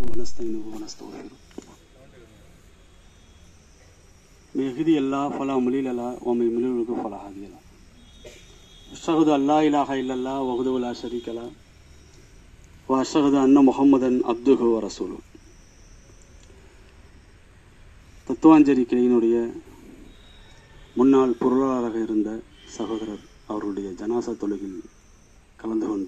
ونستعينه ونستغفره من يهدي الله فلا مضل له ومن يضلل فلا هادي له أشهد أن لا إله إلا الله وحده لا شريك له وأشهد أن محمدا عبده ورسوله தத்துவாஞ்சலி கிளையினுடைய முன்னாள் பொருளாளராக இருந்த சகோதரர் அவருடைய ஜனாசா தொழுகில் கலந்து கொண்டு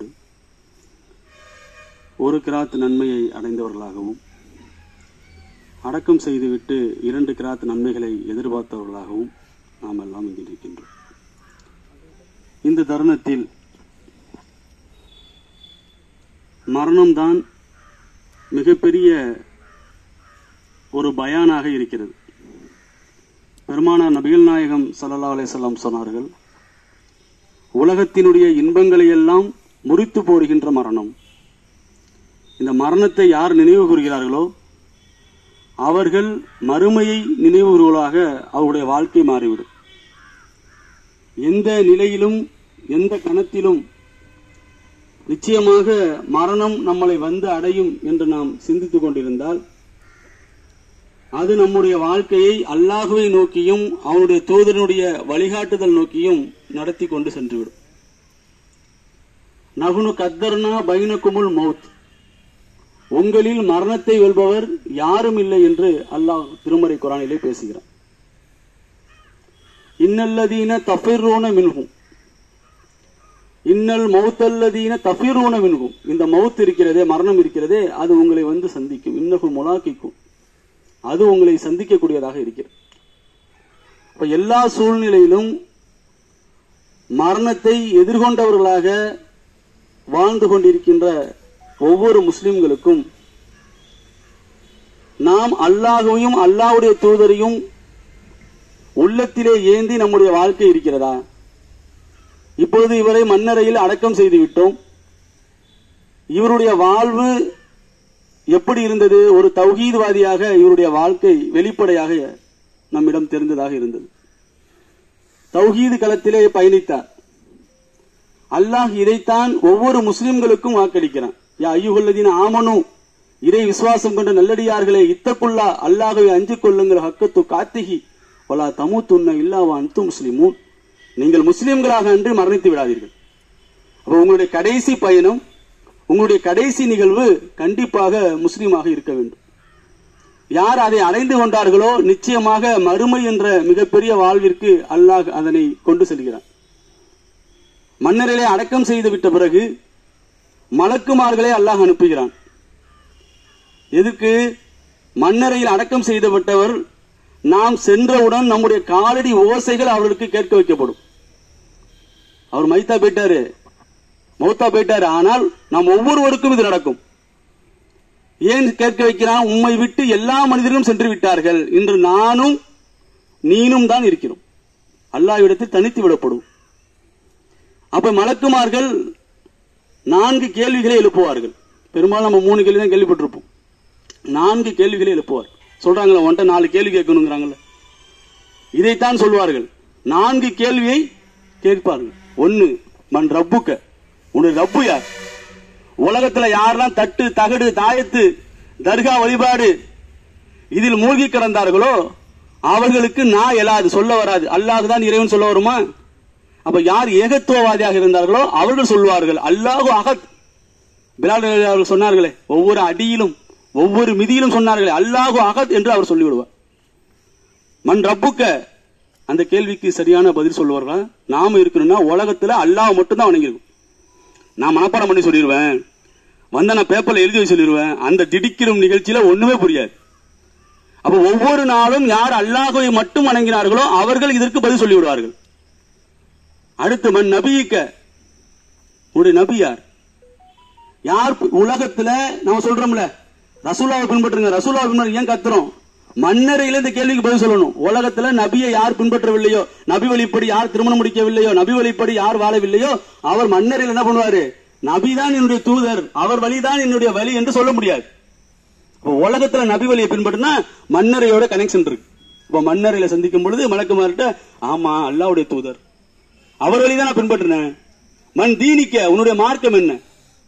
ஒரு கிராத் நன்மையை அடைந்தவர்களாகவும் அடக்கம் செய்துவிட்டு இரண்டு கிராத் நன்மைகளை எதிர்பார்த்தவர்களாகவும் நாம் எல்லாம் இங்கு இருக்கின்றோம் இந்த தருணத்தில் மரணம்தான் மிகப்பெரிய ஒரு பயானாக இருக்கிறது பெருமானார் நபிகள் நாயகம் ஸல்லல்லாஹு அலைஹி வஸல்லம் சொன்னார்கள் உலகத்தினுடைய இன்பங்களை எல்லாம் முறித்து போடுகின்ற மரணம் இந்த மரணத்தை யார் நினைவு கூறுகிறார்களோ அவர்கள் மறுமையை நினைவு கூறுவதாக அவருடைய வாழ்க்கை மாறிவிடும் எந்த நிலையிலும் எந்த கணத்திலும் நிச்சயமாக மரணம் நம்மளை வந்து அடையும் என்று நாம் சிந்தித்துக் கொண்டிருந்தால் அது நம்முடைய வாழ்க்கையை அல்லாஹுவை நோக்கியும் அவனுடைய தூதனுடைய வழிகாட்டுதல் நோக்கியும் நடத்தி கொண்டு சென்றுவிடும் நகுனு கத்தர்னா பைனக்குமுல் மௌத் உங்களில் மரணத்தை வெல்பவர் யாரும் இல்லை என்று அல்லாஹ் திருமறை குரானிலே பேசுகிறான் இன்னல்லதீன தஃபிர்ரூன மின்ஹும் இன்னல் மௌத்தல்லதீன தஃபிரூன மின்ஹும் இந்த மௌத் இருக்கிறதே மரணம் இருக்கிறதே அது உங்களை வந்து சந்திக்கும் இன்னகு முலாக்கிக்கும் அது உங்களை சந்திக்கக்கூடியதாக இருக்கிறது இப்ப எல்லா சூழ்நிலையிலும் மரணத்தை எதிர்கொண்டவர்களாக வாழ்ந்து கொண்டிருக்கின்ற ஒவ்வொரு முஸ்லிம்களுக்கும் நாம் அல்லாஹையும் அல்லாஹ்வுடைய தூதரையும் உள்ளத்திலே ஏந்தி நம்முடைய வாழ்க்கை இருக்கிறதா இப்பொழுது இவரை மண்ணறையில் அடக்கம் செய்து விட்டோம் இவருடைய வாழ்வு எப்படி இருந்தது ஒரு தௌஹீத்வாதியாக இவருடைய வாழ்க்கை வெளிப்படையாக நம்மிடம் தெரிந்ததாக இருந்தது தௌஹீது களத்திலே பயணித்தார் அல்லாஹ் இதைத்தான் ஒவ்வொரு முஸ்லிம்களுக்கும் வாக்களிக்கிறான் யா ஐயுகல்லதீன ஆமனு இறை விசுவாசம் கொண்ட நல்லடியார்களே இத்தக்குள்ளா அல்லாஹவை அஞ்சு கொள்ளுங்கள் ஹக்கத்து காத்திகி வலா தமுத்துன்ன இல்லாவா அந்து முஸ்லிமூன் நீங்கள் முஸ்லிம்களாக அன்று மரணித்து விடாதீர்கள் அப்ப உங்களுடைய கடைசி பயணம் உங்களுடைய கடைசி நிகழ்வு கண்டிப்பாக முஸ்லீமாக இருக்க வேண்டும் யார் அதை அடைந்து கொண்டார்களோ நிச்சயமாக மறுமை என்ற மிகப்பெரிய வாழ்விற்கு அல்லாஹ் அதனை கொண்டு செல்கிறான் மன்னரிலே அடக்கம் செய்து விட்ட பிறகு மலக்குமார்களை அல்லாஹ் அனுப்புகிறான் எதுக்கு மன்னரையில் அடக்கம் செய்துவிட்டவர் நாம் சென்றவுடன் நம்முடைய காலடி ஓசைகள் அவர்களுக்கு கேட்க வைக்கப்படும் அவர் மைத்தா போயிட்டாரு மௌத்தா போயிட்டாரு ஆனால் நாம் ஒவ்வொருவருக்கும் இது நடக்கும் ஏன் கேட்க வைக்கிறான் உம்மை விட்டு எல்லா மனிதர்களும் சென்று விட்டார்கள் இன்று நானும் நீனும் தான் இருக்கிறோம் அல்லாவிடத்தில் தனித்து விடப்படும் அப்ப மலக்குமார்கள் நான்கு கேள்விகளை எழுப்புவார்கள் பெரும்பாலும் நம்ம மூணு கேள்வி தான் கேள்விப்பட்டிருப்போம் நான்கு கேள்விகளை எழுப்புவார் சொல்றாங்களா ஒன்ட்ட நாலு கேள்வி கேட்கணுங்கிறாங்கல்ல இதைத்தான் சொல்வார்கள் நான்கு கேள்வியை கேட்பார்கள் ஒன்னு மண் ரப்புக்க உன்னுடைய ரப்பு யார் உலகத்துல யாரெல்லாம் தட்டு தகடு தாயத்து தர்கா வழிபாடு இதில் மூழ்கி கிடந்தார்களோ அவர்களுக்கு நான் எழாது சொல்ல வராது அல்லாஹ் தான் இறைவன் சொல்ல வருமா அப்ப யார் ஏகத்துவவாதியாக இருந்தார்களோ அவர்கள் சொல்வார்கள் அல்லாஹு அகத் பிலால் அவர்கள் சொன்னார்களே ஒவ்வொரு அடியிலும் ஒவ்வொரு மிதியிலும் சொன்னார்களே அல்லாஹு அகத் என்று அவர் சொல்லிவிடுவார் மண் ரப்புக்க அந்த கேள்விக்கு சரியான பதில் சொல்லுவார்களா நாம இருக்கணும்னா உலகத்துல அல்லாஹ் மட்டும் தான் வணங்கிருக்கும் நான் மனப்பாடம் பண்ணி சொல்லிடுவேன் வந்த நான் பேப்பர்ல எழுதி வச்சு சொல்லிடுவேன் அந்த திடிக்கிறும் நிகழ்ச்சியில ஒண்ணுமே புரியாது அப்ப ஒவ்வொரு நாளும் யார் அல்லாஹுவை மட்டும் வணங்கினார்களோ அவர்கள் இதற்கு பதில் சொல்லி விடுவார்கள் அடுத்து மண் நபியிக்க ஒரு நபி யார் யார் உலகத்துல நம்ம சொல்றோம்ல ரசூலாவை பின்பற்றுங்க ரசூலாவை பின்பற்ற ஏன் கத்துறோம் மன்னரையில இந்த கேள்விக்கு பதில் சொல்லணும் உலகத்துல நபியை யார் பின்பற்றவில்லையோ நபி வழிப்படி யார் திருமணம் முடிக்கவில்லையோ நபி வழிப்படி யார் வாழவில்லையோ அவர் மன்னரையில் என்ன பண்ணுவாரு நபிதான் என்னுடைய தூதர் அவர் வழிதான் என்னுடைய வழி என்று சொல்ல முடியாது இப்ப உலகத்துல நபி வழியை பின்பற்றினா மன்னரையோட கனெக்ஷன் இருக்கு இப்ப மன்னரையில சந்திக்கும் பொழுது மலக்குமார்கிட்ட ஆமா அல்லாவுடைய தூதர் அவர் வழிதான் நான் பின்பற்றினேன் மண் தீனிக்க உன்னுடைய மார்க்கம் என்ன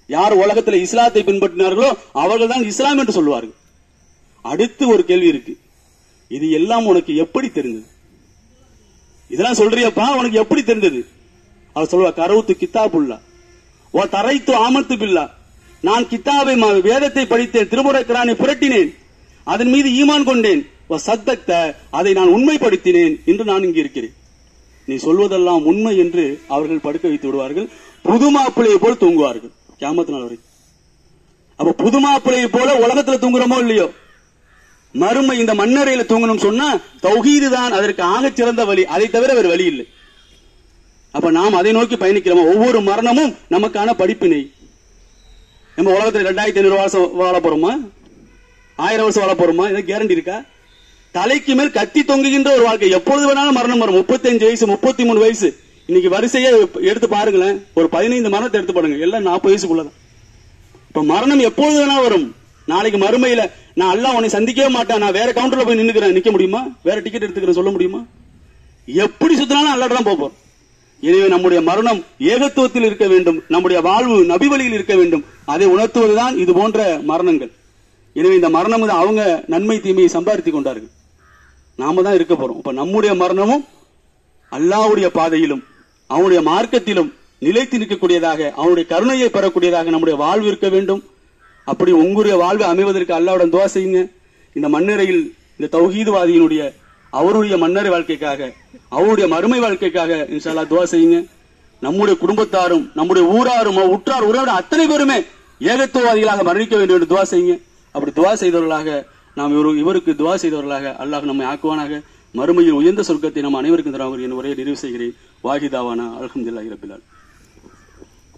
யார் உலகத்தில் இஸ்லாத்தை பின்பற்றினார்களோ அவர்கள் தான் இஸ்லாம் என்று சொல்வார்கள் அடுத்து ஒரு கேள்வி இருக்கு இது எல்லாம் உனக்கு எப்படி தெரிந்தது இதெல்லாம் சொல்றியப்பா உனக்கு எப்படி தெரிந்தது அவர் சொல்லுவா கரவுத்து கித்தாபுல்லா ஓ தரைத்து ஆமத்து பில்லா நான் கித்தாபை ம- வேதத்தை படித்தேன் திருமுறை குரானை புரட்டினேன் அதன் மீது ஈமான் கொண்டேன் ஓ சத்தக்த அதை நான் உண்மைப்படுத்தினேன் என்று நான் இங்கு இருக்கிறேன் நீ சொல்வதெல்லாம் உண்மை என்று அவர்கள் படுக்க வைத்து விடுவார்கள் புது மாப்பிள்ளையை போல் தூங்குவார்கள் கியாமத்து நாள் வரை அப்ப புது மாப்பிள்ளையை போல உலகத்துல தூங்குறோமோ இல்லையோ மறுமை இந்த மண்ணறையில தூங்கணும் சொன்னா தௌஹீது தான் அதற்கு ஆகச் சிறந்த வழி அதை தவிர வேறு வழி இல்லை அப்ப நாம் அதை நோக்கி பயணிக்கிறோமா ஒவ்வொரு மரணமும் நமக்கான படிப்பினை நம்ம உலகத்துல ரெண்டாயிரத்தி ஐநூறு வருஷம் வாழ போறோமா ஆயிரம் வருஷம் வாழ போறோமா இது கேரண்டி இருக்கா தலைக்கு மேல் கத்தி தொங்குகின்ற ஒரு வாழ்க்கை எப்பொழுது வேணாலும் மரணம் வரும் முப்பத்தஞ்சு வயசு முப்பத்தி மூணு வயசு இன்னைக்கு வரிசையை எடுத்து பாருங்களேன் ஒரு பதினைந்து மரணத்தை எடுத்து பாருங்க எல்லாம் நாற்பது வயசுக்குள்ளதான் இப்ப மரணம் எப்பொழுது வேணா வரும் நாளைக்கு மறுமையில நான் அல்லாஹ் உன்னை சந்திக்கவே மாட்டேன் நான் வேற கவுண்டர்ல போய் நின்னுக்கிறேன் நிக்க முடியுமா வேற டிக்கெட் எடுத்துக்கிறேன் சொல்ல முடியுமா எப்படி சுத்தினாலும் அல்லாட்ட தான் போப்போம் எனவே நம்முடைய மரணம் ஏகத்துவத்தில் இருக்க வேண்டும் நம்முடைய வாழ்வு நபி வழியில் இருக்க வேண்டும் அதை உணர்த்துவதுதான் இது போன்ற மரணங்கள் எனவே இந்த மரணம் வந்து அவங்க நன்மை தீமையை சம்பாதித்துக் கொண்டார்கள் நாம தான் இருக்க போறோம் இப்ப நம்முடைய மரணமும் அல்லாஹ்வுடைய பாதையிலும் அவனுடைய மார்க்கத்திலும் நிலைத்து நிற்கக்கூடியதாக அவனுடைய கருணையை பெறக்கூடியதாக நம்முடைய வாழ்வு இருக்க வேண்டும் அப்படி உங்களுடைய வாழ்வு அமைவதற்கு அல்லாவுடன் துவா செய்யுங்க இந்த மண்ணறையில் இந்த தௌஹீதுவாதியினுடைய அவருடைய மன்னரை வாழ்க்கைக்காக அவருடைய மறுமை வாழ்க்கைக்காக இன்ஷால்லா துவா செய்யுங்க நம்முடைய குடும்பத்தாரும் நம்முடைய ஊராரும் உற்றார் உறவினர் அத்தனை பேருமே ஏகத்துவவாதிகளாக மரணிக்க வேண்டும் என்று துவா செய்யுங்க அப்படி துவா செய்தவர்களாக நாம் இவரு இவருக்கு துவா செய்தவர்களாக அல்லாஹ் நம்மை ஆக்குவானாக மறுமையில் உயர்ந்த சொர்க்கத்தை நம் அனைவருக்கும் தருவாங்க என் உரையை நிறைவு செய்கிறேன் வாஹிதாவானா அல்ஹம்துலில்லாஹி ரபிலால்